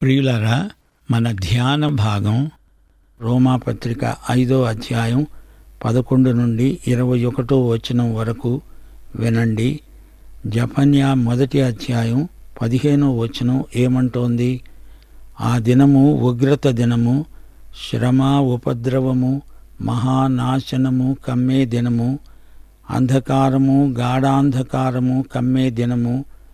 ప్రియులరా మన ధ్యాన భాగం రోమాపత్రిక ఐదో అధ్యాయం పదకొండు నుండి ఇరవై ఒకటో వచనం వరకు వినండి జపన్యా మొదటి అధ్యాయం పదిహేనో వచనం ఏమంటోంది ఆ దినము ఉగ్రత దినము శ్రమ ఉపద్రవము మహానాశనము కమ్మే దినము అంధకారము గాఢాంధకారము కమ్మే దినము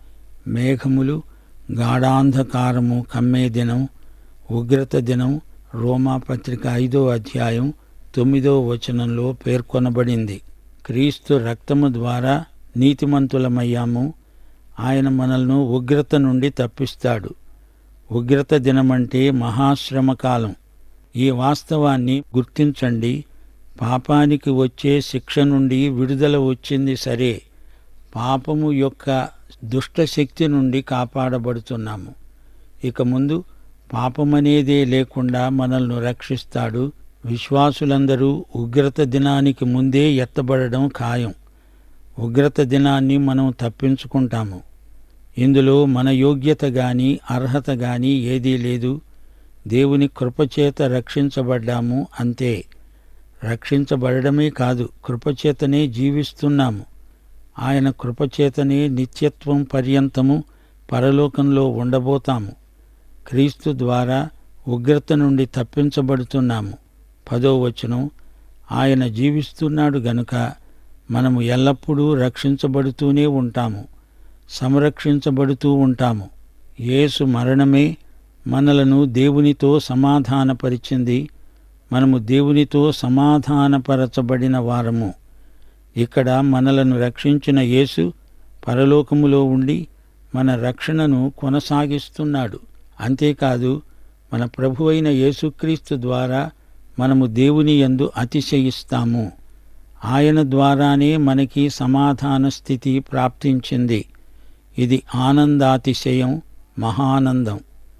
మేఘములు గాఢాంధకారము కమ్మే దినం ఉగ్రత దినం రోమాపత్రిక ఐదో అధ్యాయం తొమ్మిదో వచనంలో పేర్కొనబడింది క్రీస్తు రక్తము ద్వారా నీతిమంతులమయ్యాము ఆయన మనల్ని ఉగ్రత నుండి తప్పిస్తాడు ఉగ్రత దినమంటే మహాశ్రమ కాలం ఈ వాస్తవాన్ని గుర్తించండి పాపానికి వచ్చే శిక్ష నుండి విడుదల వచ్చింది సరే పాపము యొక్క దుష్ట శక్తి నుండి కాపాడబడుతున్నాము ఇక ముందు పాపమనేదే లేకుండా మనల్ని రక్షిస్తాడు విశ్వాసులందరూ ఉగ్రత దినానికి ముందే ఎత్తబడడం ఖాయం ఉగ్రత దినాన్ని మనం తప్పించుకుంటాము ఇందులో మన యోగ్యత గాని అర్హత గాని ఏదీ లేదు దేవుని కృపచేత రక్షించబడ్డాము అంతే రక్షించబడమే కాదు కృపచేతనే జీవిస్తున్నాము ఆయన కృపచేతనే నిత్యత్వం పర్యంతము పరలోకంలో ఉండబోతాము క్రీస్తు ద్వారా ఉగ్రత నుండి తప్పించబడుతున్నాము పదో వచనం ఆయన జీవిస్తున్నాడు గనుక మనము ఎల్లప్పుడూ రక్షించబడుతూనే ఉంటాము సంరక్షించబడుతూ ఉంటాము యేసు మరణమే మనలను దేవునితో సమాధానపరిచింది మనము దేవునితో సమాధానపరచబడిన వారము ఇక్కడ మనలను రక్షించిన యేసు పరలోకములో ఉండి మన రక్షణను కొనసాగిస్తున్నాడు అంతేకాదు మన ప్రభు అయిన యేసుక్రీస్తు ద్వారా మనము దేవుని యందు అతిశయిస్తాము ఆయన ద్వారానే మనకి సమాధాన స్థితి ప్రాప్తించింది ఇది ఆనందాతిశయం మహానందం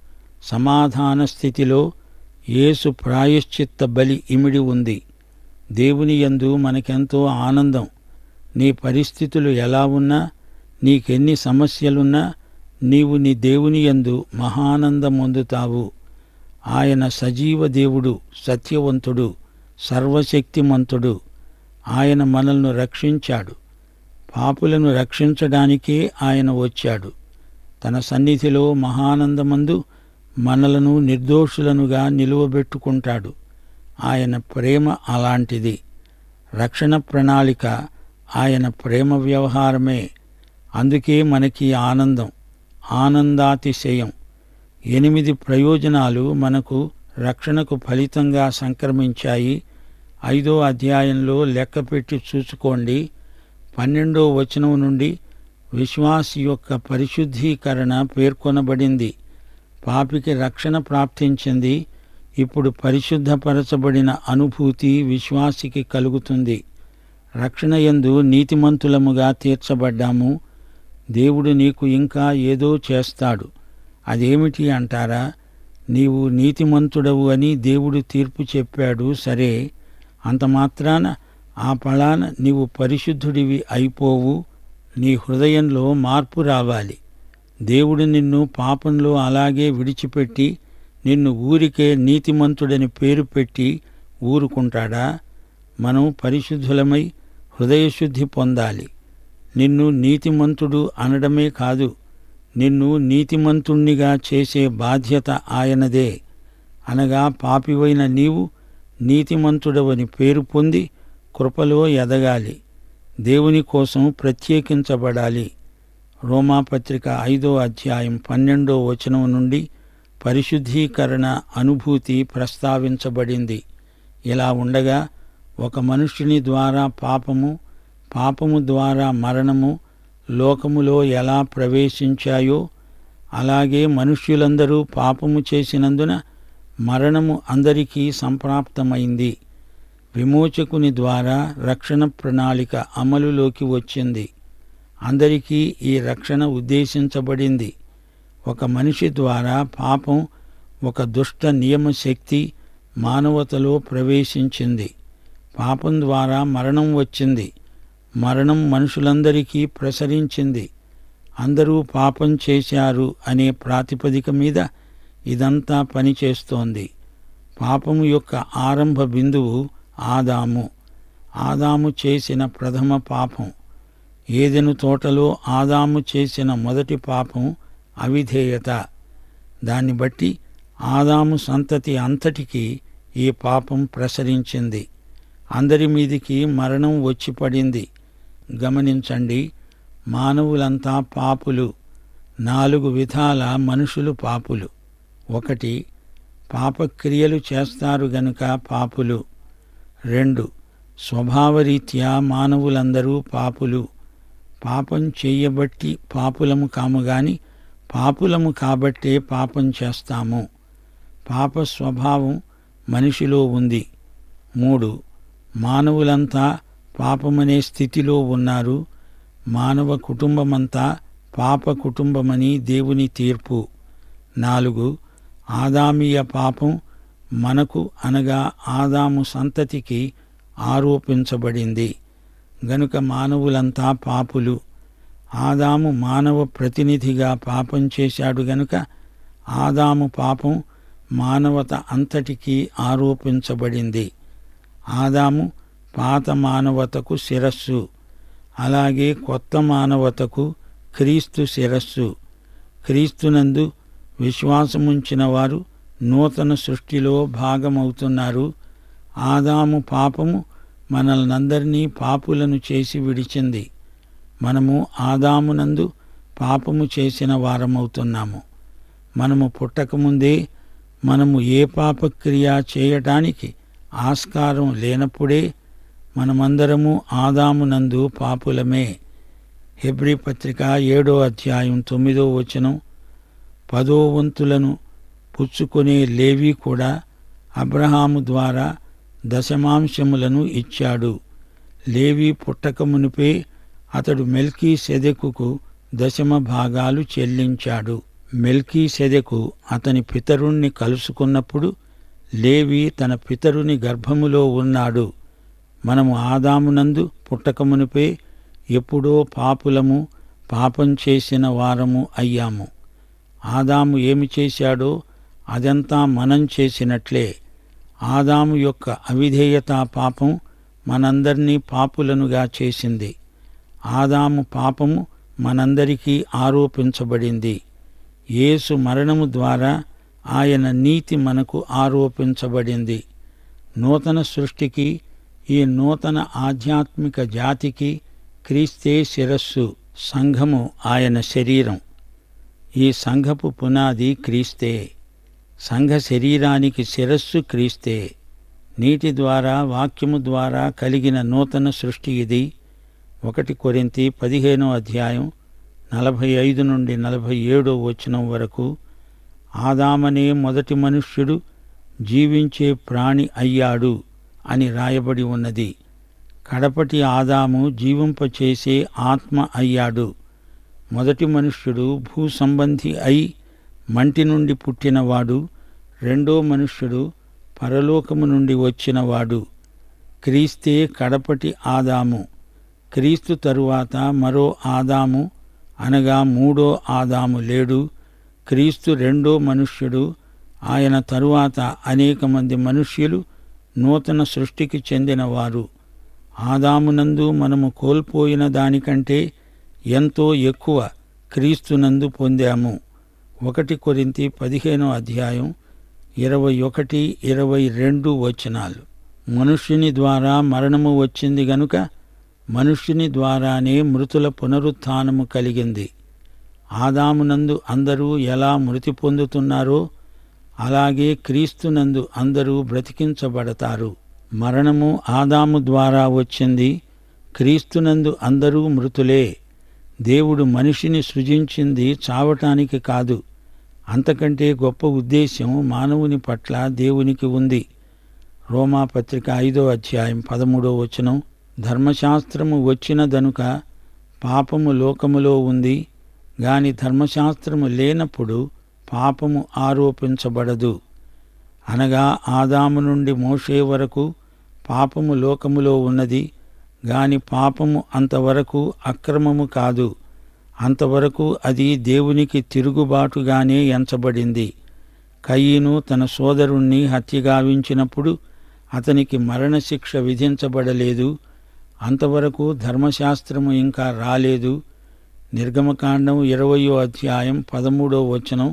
సమాధాన స్థితిలో యేసు ప్రాయశ్చిత్త బలి ఇమిడి ఉంది దేవుని యందు మనకెంతో ఆనందం నీ పరిస్థితులు ఎలా ఉన్నా నీకెన్ని సమస్యలున్నా నీవు నీ దేవుని యందు మహానందం పొందుతావు ఆయన సజీవ దేవుడు సత్యవంతుడు సర్వశక్తిమంతుడు ఆయన మనల్ని రక్షించాడు పాపులను రక్షించడానికే ఆయన వచ్చాడు తన సన్నిధిలో మహానందమందు మనలను నిర్దోషులనుగా నిలువబెట్టుకుంటాడు ఆయన ప్రేమ అలాంటిది రక్షణ ప్రణాళిక ఆయన ప్రేమ వ్యవహారమే అందుకే మనకి ఆనందం ఆనందాతిశయం ఎనిమిది ప్రయోజనాలు మనకు రక్షణకు ఫలితంగా సంక్రమించాయి ఐదో అధ్యాయంలో లెక్కపెట్టి చూసుకోండి పన్నెండో వచనం నుండి విశ్వాసి యొక్క పరిశుద్ధీకరణ పేర్కొనబడింది పాపికి రక్షణ ప్రాప్తించింది ఇప్పుడు పరిశుద్ధపరచబడిన అనుభూతి విశ్వాసికి కలుగుతుంది రక్షణ యందు నీతిమంతులముగా తీర్చబడ్డాము దేవుడు నీకు ఇంకా ఏదో చేస్తాడు అదేమిటి అంటారా నీవు నీతిమంతుడవు అని దేవుడు తీర్పు చెప్పాడు సరే అంత మాత్రాన ఆ పళాన నీవు పరిశుద్ధుడివి అయిపోవు నీ హృదయంలో మార్పు రావాలి దేవుడు నిన్ను పాపంలో అలాగే విడిచిపెట్టి నిన్ను ఊరికే నీతిమంతుడని పేరు పెట్టి ఊరుకుంటాడా మనం పరిశుద్ధులమై హృదయశుద్ధి పొందాలి నిన్ను నీతిమంతుడు అనడమే కాదు నిన్ను నీతిమంతుణ్ణిగా చేసే బాధ్యత ఆయనదే అనగా పాపివైన నీవు నీతిమంతుడవని పేరు పొంది కృపలో ఎదగాలి దేవుని కోసం ప్రత్యేకించబడాలి రోమాపత్రిక ఐదో అధ్యాయం పన్నెండో వచనం నుండి పరిశుద్ధీకరణ అనుభూతి ప్రస్తావించబడింది ఇలా ఉండగా ఒక మనుష్యుని ద్వారా పాపము పాపము ద్వారా మరణము లోకములో ఎలా ప్రవేశించాయో అలాగే మనుష్యులందరూ పాపము చేసినందున మరణము అందరికీ సంప్రాప్తమైంది విమోచకుని ద్వారా రక్షణ ప్రణాళిక అమలులోకి వచ్చింది అందరికీ ఈ రక్షణ ఉద్దేశించబడింది ఒక మనిషి ద్వారా పాపం ఒక దుష్ట నియమశక్తి మానవతలో ప్రవేశించింది పాపం ద్వారా మరణం వచ్చింది మరణం మనుషులందరికీ ప్రసరించింది అందరూ పాపం చేశారు అనే ప్రాతిపదిక మీద ఇదంతా పనిచేస్తోంది పాపము యొక్క ఆరంభ బిందువు ఆదాము ఆదాము చేసిన ప్రథమ పాపం ఏదెను తోటలో ఆదాము చేసిన మొదటి పాపం అవిధేయత దాన్ని బట్టి ఆదాము సంతతి అంతటికి ఈ పాపం ప్రసరించింది అందరి మీదికి మరణం వచ్చి పడింది గమనించండి మానవులంతా పాపులు నాలుగు విధాల మనుషులు పాపులు ఒకటి పాపక్రియలు చేస్తారు గనుక పాపులు రెండు స్వభావరీత్యా మానవులందరూ పాపులు పాపం చెయ్యబట్టి పాపులము కాము గాని పాపులము కాబట్టే పాపం చేస్తాము పాప స్వభావం మనిషిలో ఉంది మూడు మానవులంతా పాపమనే స్థితిలో ఉన్నారు మానవ కుటుంబమంతా పాప కుటుంబమని దేవుని తీర్పు నాలుగు ఆదామీయ పాపం మనకు అనగా ఆదాము సంతతికి ఆరోపించబడింది గనుక మానవులంతా పాపులు ఆదాము మానవ ప్రతినిధిగా పాపం చేశాడు గనుక ఆదాము పాపం మానవత అంతటికీ ఆరోపించబడింది ఆదాము పాత మానవతకు శిరస్సు అలాగే కొత్త మానవతకు క్రీస్తు శిరస్సు క్రీస్తునందు విశ్వాసముంచిన వారు నూతన సృష్టిలో భాగమవుతున్నారు ఆదాము పాపము మనల్నందరినీ పాపులను చేసి విడిచింది మనము ఆదామునందు పాపము చేసిన వారమవుతున్నాము మనము పుట్టకముందే మనము ఏ పాపక్రియ చేయటానికి ఆస్కారం లేనప్పుడే మనమందరము ఆదామునందు పాపులమే హెబ్రి పత్రిక ఏడో అధ్యాయం తొమ్మిదో వచనం పదో వంతులను పుచ్చుకొనే లేవి కూడా అబ్రహాము ద్వారా దశమాంశములను ఇచ్చాడు లేవి పుట్టకమునిపే అతడు మెల్కీ సెదెకుకు దశమ భాగాలు చెల్లించాడు మెల్కీ సెదెకు అతని పితరుణ్ణి కలుసుకున్నప్పుడు లేవి తన పితరుని గర్భములో ఉన్నాడు మనము ఆదామునందు పుట్టకమునిపే ఎప్పుడో పాపులము పాపం చేసిన వారము అయ్యాము ఆదాము ఏమి చేశాడో అదంతా మనం చేసినట్లే ఆదాము యొక్క అవిధేయతా పాపం మనందరినీ పాపులనుగా చేసింది ఆదాము పాపము మనందరికీ ఆరోపించబడింది యేసు మరణము ద్వారా ఆయన నీతి మనకు ఆరోపించబడింది నూతన సృష్టికి ఈ నూతన ఆధ్యాత్మిక జాతికి క్రీస్తే శిరస్సు సంఘము ఆయన శరీరం ఈ సంఘపు పునాది క్రీస్తే సంఘ శరీరానికి శిరస్సు క్రీస్తే నీటి ద్వారా వాక్యము ద్వారా కలిగిన నూతన సృష్టి ఇది ఒకటి కొరింతి పదిహేనో అధ్యాయం నలభై ఐదు నుండి నలభై ఏడో వచనం వరకు ఆదామనే మొదటి మనుష్యుడు జీవించే ప్రాణి అయ్యాడు అని రాయబడి ఉన్నది కడపటి ఆదాము జీవింపచేసే ఆత్మ అయ్యాడు మొదటి మనుష్యుడు భూ సంబంధి అయి మంటి నుండి పుట్టినవాడు రెండో మనుష్యుడు పరలోకము నుండి వచ్చినవాడు క్రీస్తే కడపటి ఆదాము క్రీస్తు తరువాత మరో ఆదాము అనగా మూడో ఆదాము లేడు క్రీస్తు రెండో మనుష్యుడు ఆయన తరువాత అనేక మంది మనుష్యులు నూతన సృష్టికి చెందినవారు ఆదామునందు మనము కోల్పోయిన దానికంటే ఎంతో ఎక్కువ క్రీస్తునందు పొందాము ఒకటి కొరింతి పదిహేనో అధ్యాయం ఇరవై ఒకటి ఇరవై రెండు వచనాలు మనుష్యుని ద్వారా మరణము వచ్చింది గనుక మనుష్యుని ద్వారానే మృతుల పునరుత్థానము కలిగింది ఆదామునందు అందరూ ఎలా మృతి పొందుతున్నారో అలాగే క్రీస్తునందు అందరూ బ్రతికించబడతారు మరణము ఆదాము ద్వారా వచ్చింది క్రీస్తునందు అందరూ మృతులే దేవుడు మనిషిని సృజించింది చావటానికి కాదు అంతకంటే గొప్ప ఉద్దేశ్యం మానవుని పట్ల దేవునికి ఉంది రోమా పత్రిక ఐదో అధ్యాయం పదమూడో వచనం ధర్మశాస్త్రము వచ్చినదనుక పాపము లోకములో ఉంది గాని ధర్మశాస్త్రము లేనప్పుడు పాపము ఆరోపించబడదు అనగా ఆదాము నుండి మోషే వరకు పాపము లోకములో ఉన్నది గాని పాపము అంతవరకు అక్రమము కాదు అంతవరకు అది దేవునికి తిరుగుబాటుగానే ఎంచబడింది కయీను తన సోదరుణ్ణి హత్యగావించినప్పుడు అతనికి మరణశిక్ష విధించబడలేదు అంతవరకు ధర్మశాస్త్రము ఇంకా రాలేదు నిర్గమకాండం ఇరవయో అధ్యాయం పదమూడో వచనం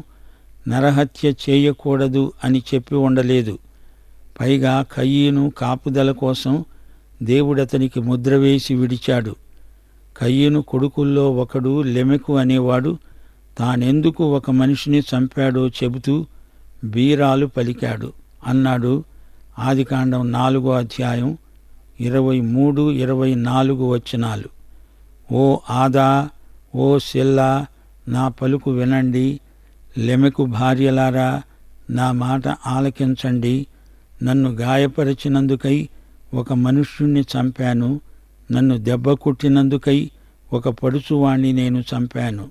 నరహత్య చేయకూడదు అని చెప్పి ఉండలేదు పైగా కయ్యను కాపుదల కోసం దేవుడతనికి ముద్ర వేసి విడిచాడు కయ్యను కొడుకుల్లో ఒకడు లెమెకు అనేవాడు తానెందుకు ఒక మనిషిని చంపాడో చెబుతూ బీరాలు పలికాడు అన్నాడు ఆదికాండం నాలుగో అధ్యాయం ఇరవై మూడు ఇరవై నాలుగు వచనాలు ఓ ఆదా ఓ సెల్లా నా పలుకు వినండి లెమెకు భార్యలారా నా మాట ఆలకించండి నన్ను గాయపరిచినందుకై ఒక మనుష్యుణ్ణి చంపాను నన్ను దెబ్బ కొట్టినందుకై ఒక పడుచువాణ్ణి నేను చంపాను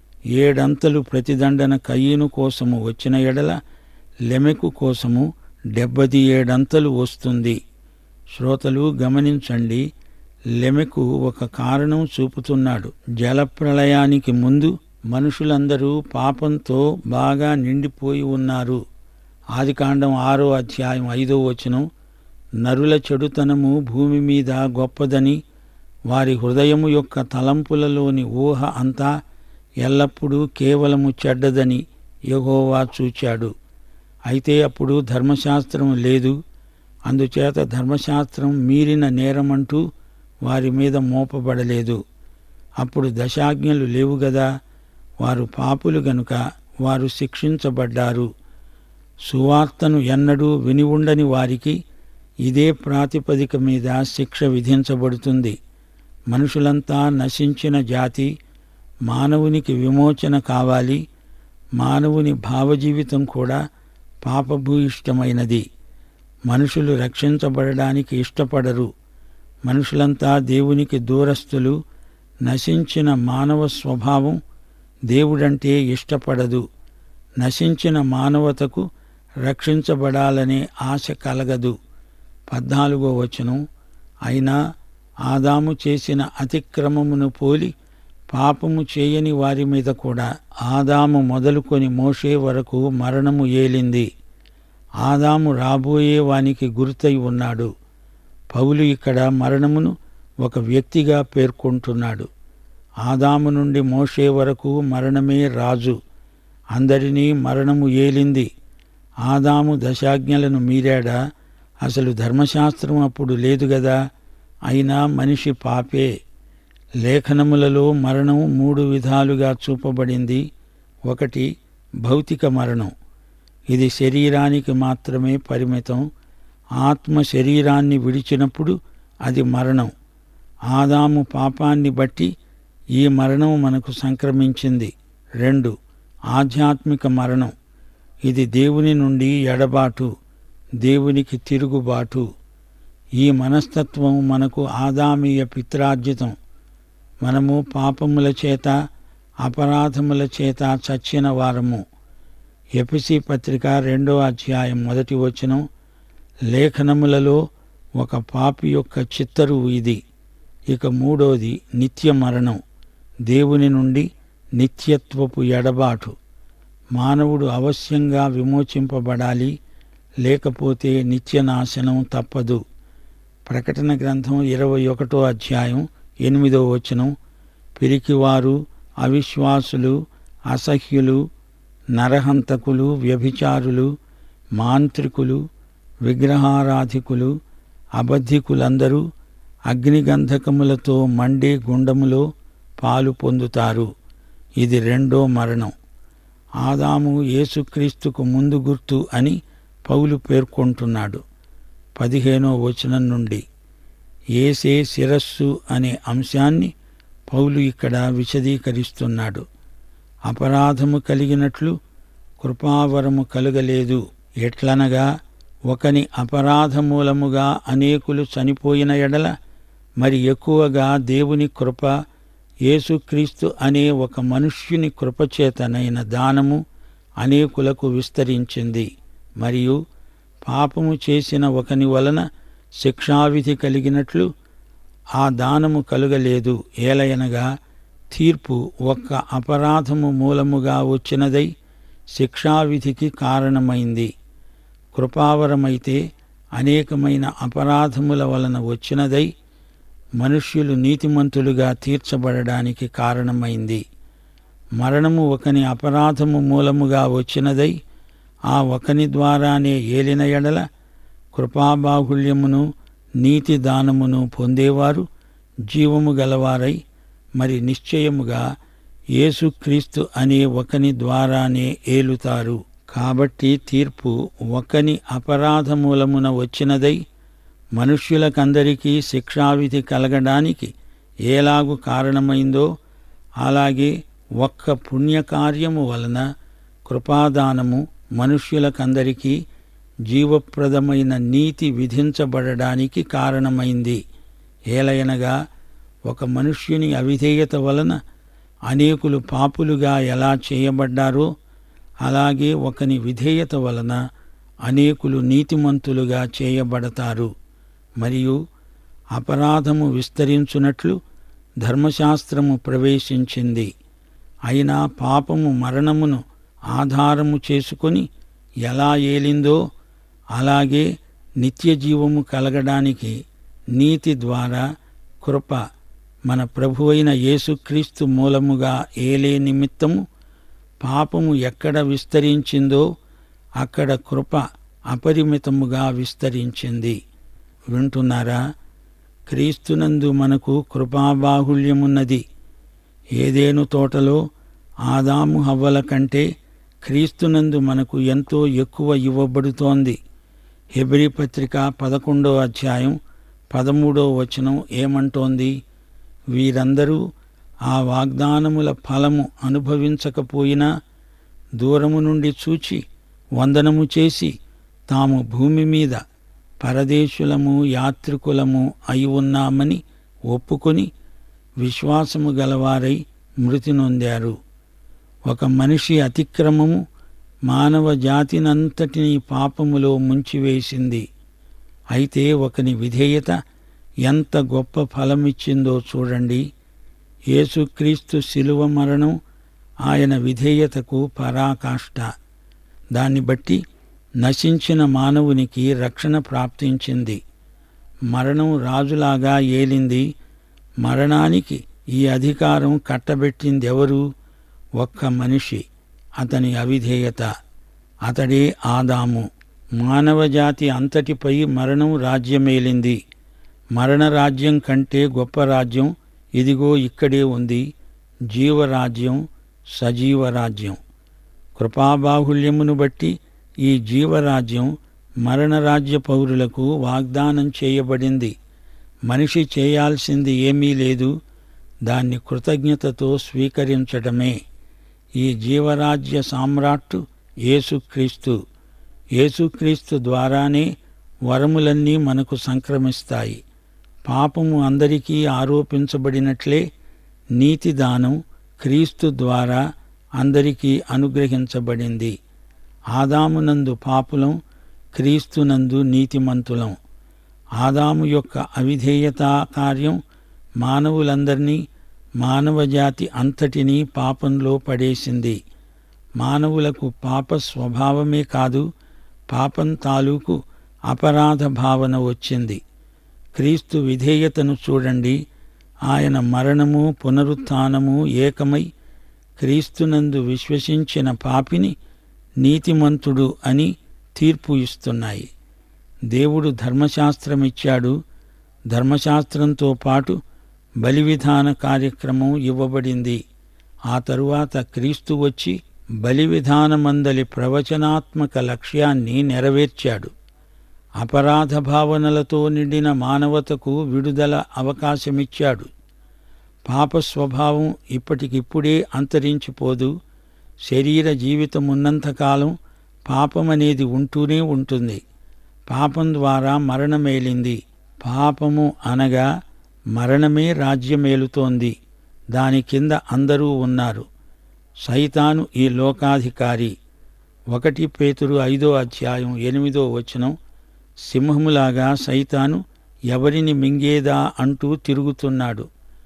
ఏడంతలు ప్రతిదండన కయ్యను కోసము వచ్చిన ఎడల లెమెకు కోసము డెబ్బది ఏడంతలు వస్తుంది శ్రోతలు గమనించండి లెమెకు ఒక కారణం చూపుతున్నాడు జలప్రళయానికి ముందు మనుషులందరూ పాపంతో బాగా నిండిపోయి ఉన్నారు ఆదికాండం ఆరో అధ్యాయం ఐదో వచనం నరుల చెడుతనము భూమి మీద గొప్పదని వారి హృదయము యొక్క తలంపులలోని ఊహ అంతా ఎల్లప్పుడూ కేవలము చెడ్డదని యెహోవా చూచాడు అయితే అప్పుడు ధర్మశాస్త్రం లేదు అందుచేత ధర్మశాస్త్రం మీరిన నేరమంటూ వారి మీద మోపబడలేదు అప్పుడు దశాజ్ఞలు లేవు గదా వారు పాపులు గనుక వారు శిక్షించబడ్డారు సువార్తను ఎన్నడూ విని ఉండని వారికి ఇదే ప్రాతిపదిక మీద శిక్ష విధించబడుతుంది మనుషులంతా నశించిన జాతి మానవునికి విమోచన కావాలి మానవుని భావజీవితం కూడా పాపభూయిష్టమైనది మనుషులు రక్షించబడడానికి ఇష్టపడరు మనుషులంతా దేవునికి దూరస్తులు నశించిన మానవ స్వభావం దేవుడంటే ఇష్టపడదు నశించిన మానవతకు రక్షించబడాలనే ఆశ కలగదు పద్నాలుగో వచనం అయినా ఆదాము చేసిన అతిక్రమమును పోలి పాపము చేయని వారి మీద కూడా ఆదాము మొదలుకొని మోషే వరకు మరణము ఏలింది ఆదాము రాబోయే వానికి గుర్తై ఉన్నాడు పౌలు ఇక్కడ మరణమును ఒక వ్యక్తిగా పేర్కొంటున్నాడు ఆదాము నుండి మోషే వరకు మరణమే రాజు అందరినీ మరణము ఏలింది ఆదాము దశాజ్ఞలను మీరాడా అసలు ధర్మశాస్త్రం అప్పుడు లేదు గదా అయినా మనిషి పాపే లేఖనములలో మరణం మూడు విధాలుగా చూపబడింది ఒకటి భౌతిక మరణం ఇది శరీరానికి మాత్రమే పరిమితం ఆత్మ శరీరాన్ని విడిచినప్పుడు అది మరణం ఆదాము పాపాన్ని బట్టి ఈ మరణం మనకు సంక్రమించింది రెండు ఆధ్యాత్మిక మరణం ఇది దేవుని నుండి ఎడబాటు దేవునికి తిరుగుబాటు ఈ మనస్తత్వం మనకు ఆదామీయ పిత్రార్జితం మనము పాపముల చేత అపరాధముల చేత చచ్చిన వారము ఎపిసి పత్రిక రెండో అధ్యాయం మొదటి వచనం లేఖనములలో ఒక పాపి యొక్క చిత్తరువు ఇది ఇక మూడోది నిత్య మరణం దేవుని నుండి నిత్యత్వపు ఎడబాటు మానవుడు అవశ్యంగా విమోచింపబడాలి లేకపోతే నిత్యనాశనం తప్పదు ప్రకటన గ్రంథం ఇరవై ఒకటో అధ్యాయం ఎనిమిదో వచనం పిరికివారు అవిశ్వాసులు అసహ్యులు నరహంతకులు వ్యభిచారులు మాంత్రికులు విగ్రహారాధికులు అబద్ధికులందరూ అగ్నిగంధకములతో మండే గుండములో పాలు పొందుతారు ఇది రెండో మరణం ఆదాము యేసుక్రీస్తుకు ముందు గుర్తు అని పౌలు పేర్కొంటున్నాడు పదిహేనో వచనం నుండి ఏసే శిరస్సు అనే అంశాన్ని పౌలు ఇక్కడ విశదీకరిస్తున్నాడు అపరాధము కలిగినట్లు కృపావరము కలుగలేదు ఎట్లనగా ఒకని అపరాధమూలముగా అనేకులు చనిపోయిన ఎడల మరి ఎక్కువగా దేవుని కృప యేసుక్రీస్తు అనే ఒక మనుష్యుని కృపచేతనైన దానము అనేకులకు విస్తరించింది మరియు పాపము చేసిన ఒకని వలన శిక్షావిధి కలిగినట్లు ఆ దానము కలుగలేదు ఏలయనగా తీర్పు ఒక్క అపరాధము మూలముగా వచ్చినదై శిక్షావిధికి కారణమైంది కృపావరమైతే అనేకమైన అపరాధముల వలన వచ్చినదై మనుష్యులు నీతిమంతులుగా తీర్చబడడానికి కారణమైంది మరణము ఒకని అపరాధము మూలముగా వచ్చినదై ఆ ఒకని ద్వారానే ఏలిన ఎడల కృపాబాహుళ్యమును నీతి దానమును పొందేవారు జీవము గలవారై మరి నిశ్చయముగా యేసుక్రీస్తు అనే ఒకని ద్వారానే ఏలుతారు కాబట్టి తీర్పు ఒకని అపరాధమూలమున వచ్చినదై మనుష్యులకందరికీ శిక్షావిధి కలగడానికి ఏలాగు కారణమైందో అలాగే ఒక్క పుణ్యకార్యము వలన కృపాదానము మనుష్యులకందరికీ జీవప్రదమైన నీతి విధించబడడానికి కారణమైంది ఏలయనగా ఒక మనుష్యుని అవిధేయత వలన అనేకులు పాపులుగా ఎలా చేయబడ్డారో అలాగే ఒకని విధేయత వలన అనేకులు నీతిమంతులుగా చేయబడతారు మరియు అపరాధము విస్తరించున్నట్లు ధర్మశాస్త్రము ప్రవేశించింది అయినా పాపము మరణమును ఆధారము చేసుకొని ఎలా ఏలిందో అలాగే నిత్యజీవము కలగడానికి నీతి ద్వారా కృప మన ప్రభువైన యేసుక్రీస్తు మూలముగా ఏలే నిమిత్తము పాపము ఎక్కడ విస్తరించిందో అక్కడ కృప అపరిమితముగా విస్తరించింది వింటున్నారా క్రీస్తునందు మనకు కృపాబాహుళ్యమున్నది ఏదేను తోటలో ఆదాము హవ్వల కంటే క్రీస్తునందు మనకు ఎంతో ఎక్కువ ఇవ్వబడుతోంది హెబ్రి పత్రిక పదకొండో అధ్యాయం పదమూడో వచనం ఏమంటోంది వీరందరూ ఆ వాగ్దానముల ఫలము అనుభవించకపోయినా దూరము నుండి చూచి వందనము చేసి తాము భూమి మీద పరదేశులము యాత్రికులము అయి ఉన్నామని ఒప్పుకొని విశ్వాసము గలవారై మృతి నొందారు ఒక మనిషి అతిక్రమము మానవ జాతినంతటినీ పాపములో ముంచివేసింది అయితే ఒకని విధేయత ఎంత గొప్ప ఫలమిచ్చిందో చూడండి యేసుక్రీస్తు శిలువ మరణం ఆయన విధేయతకు పరాకాష్ట దాన్ని బట్టి నశించిన మానవునికి రక్షణ ప్రాప్తించింది మరణం రాజులాగా ఏలింది మరణానికి ఈ అధికారం కట్టబెట్టిందెవరు ఒక్క మనిషి అతని అవిధేయత అతడే ఆదాము మానవజాతి అంతటిపై మరణం రాజ్యమేలింది మరణ రాజ్యం కంటే గొప్ప రాజ్యం ఇదిగో ఇక్కడే ఉంది జీవరాజ్యం సజీవరాజ్యం కృపాబాహుల్యమును బట్టి ఈ జీవరాజ్యం మరణరాజ్య పౌరులకు వాగ్దానం చేయబడింది మనిషి చేయాల్సింది ఏమీ లేదు దాన్ని కృతజ్ఞతతో స్వీకరించటమే ఈ జీవరాజ్య సామ్రాట్టు యేసుక్రీస్తు యేసుక్రీస్తు ద్వారానే వరములన్నీ మనకు సంక్రమిస్తాయి పాపము అందరికీ ఆరోపించబడినట్లే నీతి దానం క్రీస్తు ద్వారా అందరికీ అనుగ్రహించబడింది ఆదామునందు పాపులం క్రీస్తునందు నీతిమంతులం ఆదాము యొక్క అవిధేయతా కార్యం మానవులందరినీ మానవజాతి అంతటినీ పాపంలో పడేసింది మానవులకు పాప స్వభావమే కాదు పాపం తాలూకు అపరాధ భావన వచ్చింది క్రీస్తు విధేయతను చూడండి ఆయన మరణము పునరుత్థానము ఏకమై క్రీస్తునందు విశ్వసించిన పాపిని నీతిమంతుడు అని తీర్పు ఇస్తున్నాయి దేవుడు ధర్మశాస్త్రమిచ్చాడు ధర్మశాస్త్రంతో పాటు బలి విధాన కార్యక్రమం ఇవ్వబడింది ఆ తరువాత క్రీస్తు వచ్చి బలి విధానమందలి ప్రవచనాత్మక లక్ష్యాన్ని నెరవేర్చాడు అపరాధ భావనలతో నిండిన మానవతకు విడుదల అవకాశమిచ్చాడు పాప స్వభావం ఇప్పటికిప్పుడే అంతరించిపోదు శరీర జీవితమున్నంతకాలం పాపమనేది ఉంటూనే ఉంటుంది పాపం ద్వారా మరణమేలింది పాపము అనగా మరణమే రాజ్యమేలుతోంది దాని కింద అందరూ ఉన్నారు సైతాను ఈ లోకాధికారి ఒకటి పేతురు ఐదో అధ్యాయం ఎనిమిదో వచనం సింహములాగా సైతాను ఎవరిని మింగేదా అంటూ తిరుగుతున్నాడు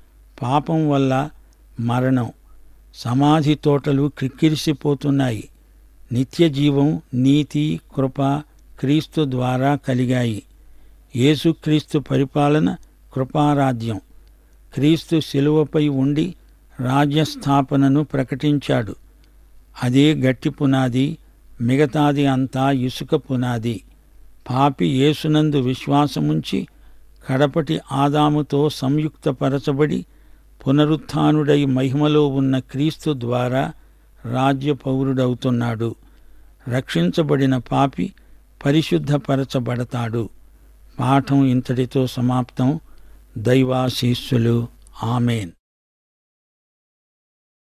పాపం వల్ల మరణం సమాధి తోటలు క్రిక్కిరిసిపోతున్నాయి నిత్య జీవం నీతి కృప క్రీస్తు ద్వారా కలిగాయి యేసుక్రీస్తు పరిపాలన కృపారాజ్యం క్రీస్తు శిలువపై ఉండి రాజ్యస్థాపనను ప్రకటించాడు అదే గట్టి పునాది మిగతాది అంతా ఇసుక పునాది పాపి యేసునందు విశ్వాసముంచి కడపటి ఆదాముతో సంయుక్తపరచబడి పునరుత్థానుడై మహిమలో ఉన్న క్రీస్తు ద్వారా రాజ్య పౌరుడవుతున్నాడు రక్షించబడిన పాపి పరిశుద్ధపరచబడతాడు పాఠం ఇంతటితో సమాప్తం దైవాశీస్సులు ఆమెన్